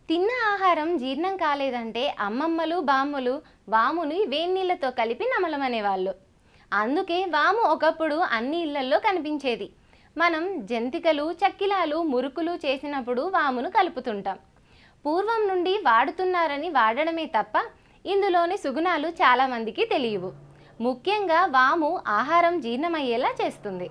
తిన్న ఆహారం జీర్ణం కాలేదంటే అమ్మమ్మలు బామ్మలు వాముని వేన్నీళ్ళతో కలిపి నమలమనేవాళ్ళు అందుకే వాము ఒకప్పుడు అన్ని ఇళ్లల్లో కనిపించేది మనం జంతికలు చక్కిలాలు మురుకులు చేసినప్పుడు వామును కలుపుతుంటాం పూర్వం నుండి వాడుతున్నారని వాడడమే తప్ప ఇందులోని సుగుణాలు చాలామందికి తెలియవు ముఖ్యంగా వాము ఆహారం జీర్ణమయ్యేలా చేస్తుంది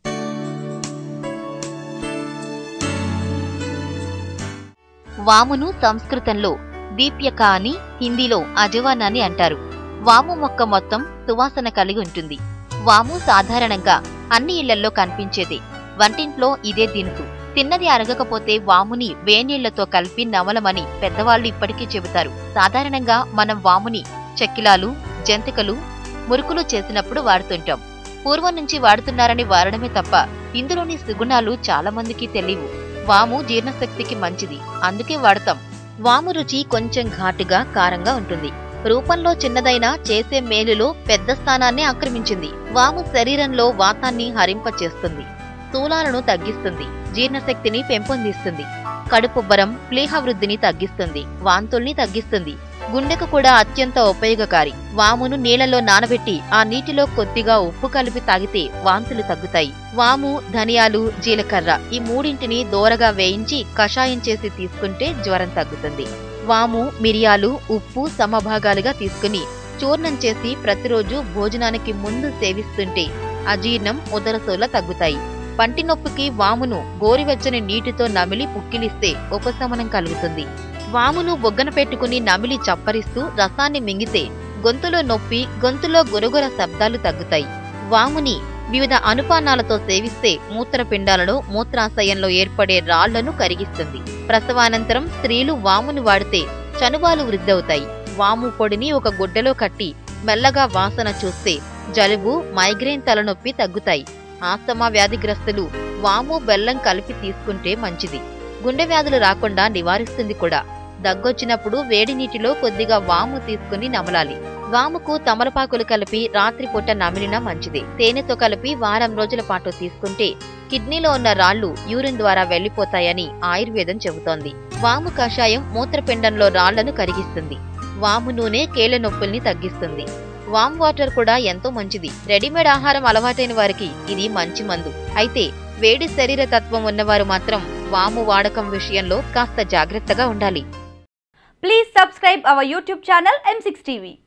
వామును సంస్కృతంలో దీప్యక అని హిందీలో అజవాన్ అని అంటారు వాము మొక్క మొత్తం సువాసన కలిగి ఉంటుంది వాము సాధారణంగా అన్ని ఇళ్లల్లో కనిపించేది వంటింట్లో ఇదే దినుసు తిన్నది అరగకపోతే వాముని వేనీళ్లతో కలిపి నమలమని పెద్దవాళ్లు ఇప్పటికీ చెబుతారు సాధారణంగా మనం వాముని చెక్కిలాలు జంతికలు మురుకులు చేసినప్పుడు వాడుతుంటాం పూర్వం నుంచి వాడుతున్నారని వాడడమే తప్ప ఇందులోని సుగుణాలు చాలా మందికి తెలియవు వాము జీర్ణశక్తికి మంచిది అందుకే వాడతాం వాము రుచి కొంచెం ఘాటుగా కారంగా ఉంటుంది రూపంలో చిన్నదైనా చేసే మేలులో పెద్ద స్థానాన్ని ఆక్రమించింది వాము శరీరంలో వాతాన్ని హరింపచేస్తుంది స్థూలాలను తగ్గిస్తుంది జీర్ణశక్తిని పెంపొందిస్తుంది కడుపుబ్బరం ప్లీహ వృద్ధిని తగ్గిస్తుంది వాంతుల్ని తగ్గిస్తుంది గుండెకు కూడా అత్యంత ఉపయోగకారి వామును నీళ్లలో నానబెట్టి ఆ నీటిలో కొద్దిగా ఉప్పు కలిపి తాగితే వాంతులు తగ్గుతాయి వాము ధనియాలు జీలకర్ర ఈ మూడింటిని దోరగా వేయించి కషాయం చేసి తీసుకుంటే జ్వరం తగ్గుతుంది వాము మిరియాలు ఉప్పు సమభాగాలుగా తీసుకుని చూర్ణం చేసి ప్రతిరోజు భోజనానికి ముందు సేవిస్తుంటే అజీర్ణం ఉదరసోల తగ్గుతాయి పంటి నొప్పికి వామును గోరువెచ్చని నీటితో నమిలి పుక్కిలిస్తే ఉపశమనం కలుగుతుంది వామును బొగ్గన పెట్టుకుని నమిలి చప్పరిస్తూ రసాన్ని మింగితే గొంతులో నొప్పి గొంతులో గురగుర శబ్దాలు తగ్గుతాయి వాముని వివిధ అనుపానాలతో సేవిస్తే మూత్రపిండాలలో మూత్రాశయంలో ఏర్పడే రాళ్లను కరిగిస్తుంది ప్రసవానంతరం స్త్రీలు వామును వాడితే చనుబాలు వృద్ధవుతాయి వాము పొడిని ఒక గుడ్డలో కట్టి మెల్లగా వాసన చూస్తే జలుబు మైగ్రేన్ తలనొప్పి తగ్గుతాయి ఆస్తమా వ్యాధిగ్రస్తులు వాము బెల్లం కలిపి తీసుకుంటే మంచిది గుండె వ్యాధులు రాకుండా నివారిస్తుంది కూడా దగ్గొచ్చినప్పుడు వేడి నీటిలో కొద్దిగా వాము తీసుకుని నమలాలి వాముకు తమలపాకులు కలిపి రాత్రిపూట నమిలినా మంచిది తేనెతో కలిపి వారం రోజుల పాటు తీసుకుంటే కిడ్నీలో ఉన్న రాళ్లు యూరిన్ ద్వారా వెళ్లిపోతాయని ఆయుర్వేదం చెబుతోంది వాము కషాయం మూత్రపిండంలో రాళ్లను కరిగిస్తుంది వాము నూనె కీళ్ల నొప్పుల్ని తగ్గిస్తుంది వామ్ వాటర్ కూడా ఎంతో మంచిది రెడీమేడ్ ఆహారం అలవాటైన వారికి ఇది మంచి మందు అయితే వేడి శరీర తత్వం ఉన్నవారు మాత్రం వాము వాడకం విషయంలో కాస్త జాగ్రత్తగా ఉండాలి Please subscribe our YouTube channel M6 TV.